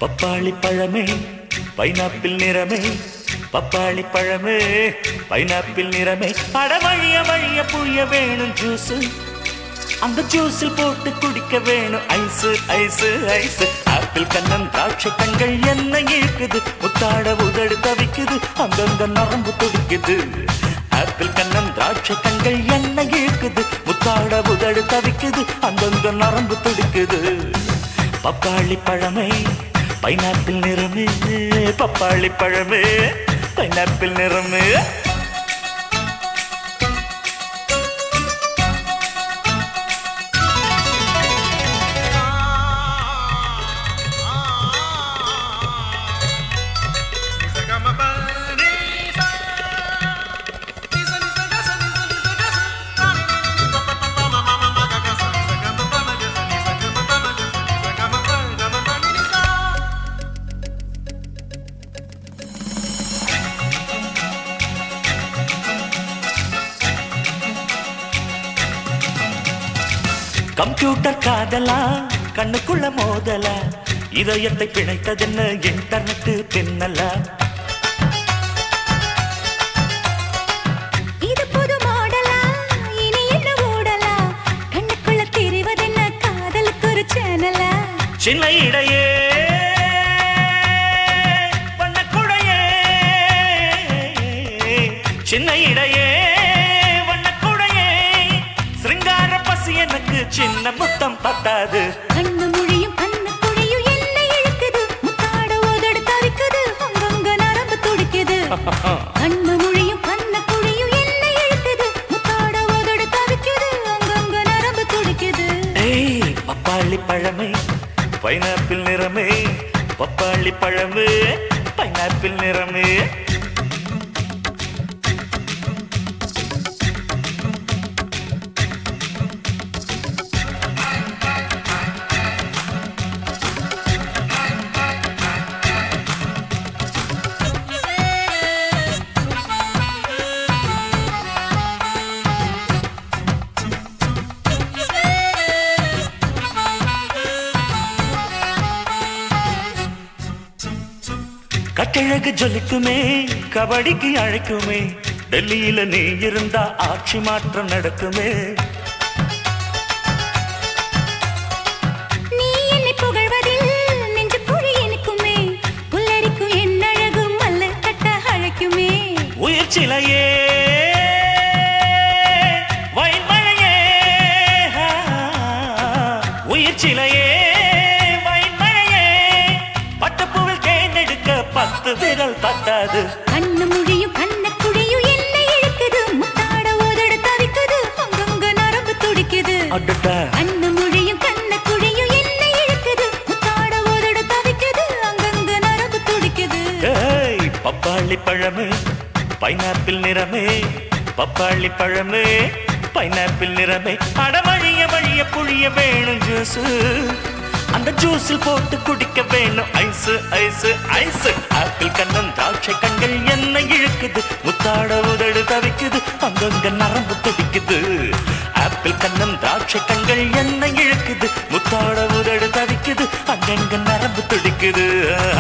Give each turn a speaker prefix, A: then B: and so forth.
A: பப்பாளி பழமே பைனாப்பிள் நிறமே பப்பாளி பழமே பைனாப்பிள் நிறமே அட வழிய வழிய புழிய வேணும் ஜூஸ் அந்த ஜூஸில் போட்டு குடிக்க வேணும் ஐஸ் ஐஸ் ஐஸ் ஆப்பிள் கண்ணன் திராட்சை கண்கள் என்ன இழுக்குது முத்தாட உதடு தவிக்குது அங்கங்க நரம்பு துடிக்குது ஆப்பிள் கண்ணன் திராட்சை கண்கள் என்ன இழுக்குது முத்தாட உதடு தவிக்குது அங்கங்க நரம்பு துடிக்குது பப்பாளி பழமே பைனாப்பிள் நிறமே பப்பாளி பழமே பைனாப்பிள் நிறமே கம்ப்யூட்டர் காதலா கண்ணுக்குள்ள மோதலா இதயத்தை பிணைத்ததென்ன இன்டர்நெட் பின்னலா
B: இது புது மாடலா இனி என்ன ஓடலா கண்ணுக்குள்ள தெரிவதென்ன காதலுக்கு ஒரு சேனலா
A: சின்ன இடையே வண்ணக்குடையே சின்ன இடையே வண்ணக்குடையே சிருங்கார பசி எனக்கு சின்ன முத்தம் பத்தாது
B: கண்ணு மொழியும் கண்ணு குழியும் என்ன இழுக்குது முத்தாட உதடு தவிக்குது அங்கங்க நரம்பு துடிக்குது கண்ணு மொழியும் கண்ணு குழியும் என்ன இழுக்குது முத்தாட உதடு தவிக்குது அங்கங்க நரம்பு துடிக்குது
A: ஏய் பப்பாளி பழமே பைனாப்பிள் நிறமே பப்பாளி பழமே பைனாப்பிள் நிறமே கட்டழகு ஜொலிக்குமே கபடிக்கு அழைக்குமே டெல்லியில நீ இருந்தா ஆட்சி மாற்றம் நடக்குமே
B: நீ என்னை புகழ்வதில் நெஞ்சு குழி எனக்குமே புல்லரிக்கும் என் அழகு மல்ல கட்ட அழைக்குமே
A: உயிர் சிலையே வயல்மழையே உயிர் சிலையே வயல்மழையே பட்டப்பூவில் தேர்ந்தெடுக்க பத்து விரல் தட்டாது
B: கண்ணு மொழியும் கண்ணு குழியும் என்ன இழுக்குது முத்தாட உதடு தவிக்குது அங்கங்க நரம்பு துடிக்குது
A: அடடா
B: கண்ணு மொழியும் கண்ணு குழியும் என்ன இழுக்குது முத்தாட உதடு தவிக்குது அங்கங்க நரம்பு துடிக்குது
A: ஏய் பப்பாளி பழமே பைனாப்பிள் நிறமே பப்பாளி பழமே பைனாப்பிள் நிறமே அடமழிய வழிய புழிய வேணும் ஜூஸ் அந்த ஜூஸில் போட்டு குடிக்க வேணும் ஐஸ் ஐஸ் ஐஸ் ஆப்பிள் கண்ணன் திராட்சை கண்கள் என்ன இழுக்குது முத்தாட உதடு தவிக்குது அங்கங்க நரம்பு துடிக்குது ஆப்பிள் கண்ணன் திராட்சை கண்கள் என்ன இழுக்குது முத்தாட உதடு தவிக்குது அங்கங்க நரம்பு துடிக்குது